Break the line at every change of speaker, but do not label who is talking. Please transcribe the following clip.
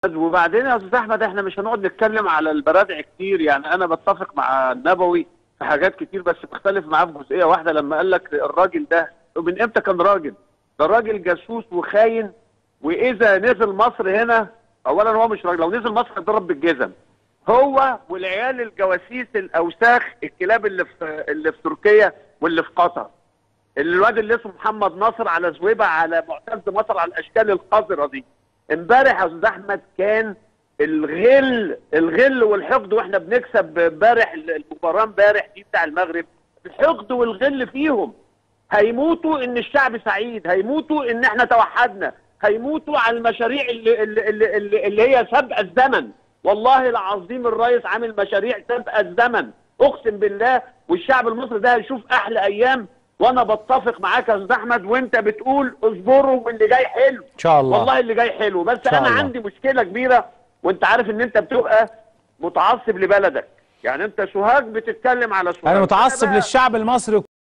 وبعدين يا استاذ احمد احنا مش هنقعد نتكلم على البرادع كتير يعني انا بتفق مع النبوي في حاجات كتير بس بختلف معاه في جزئيه واحده لما قال لك الراجل ده من امتى كان راجل؟ ده راجل جاسوس وخاين واذا نزل مصر هنا اولا هو مش راجل لو نزل مصر هيتضرب بالجزم هو والعيال الجواسيس الاوساخ الكلاب اللي في اللي في تركيا واللي في قطر الواد اللي اسمه محمد ناصر على زويبه على معتز مصر على الاشكال القذره دي امبارح يا استاذ احمد كان الغل الغل والحقد واحنا بنكسب امبارح المباراه امبارح دي بتاع المغرب الحقد والغل فيهم هيموتوا ان الشعب سعيد هيموتوا ان احنا توحدنا هيموتوا على المشاريع اللي, اللي, اللي, اللي هي سابقه الزمن والله العظيم الرئيس عامل مشاريع سابقه الزمن اقسم بالله والشعب المصري ده هيشوف احلى ايام وانا بتفق معاك يا استاذ احمد وانت بتقول اصبروا واللي جاي حلو
ان شاء الله
والله اللي جاي حلو بس
شاء
انا
الله.
عندي مشكله كبيره وانت عارف ان انت بتبقى متعصب لبلدك يعني انت سوهاج بتتكلم على سوهاج
انا متعصب
بقى-
للشعب المصري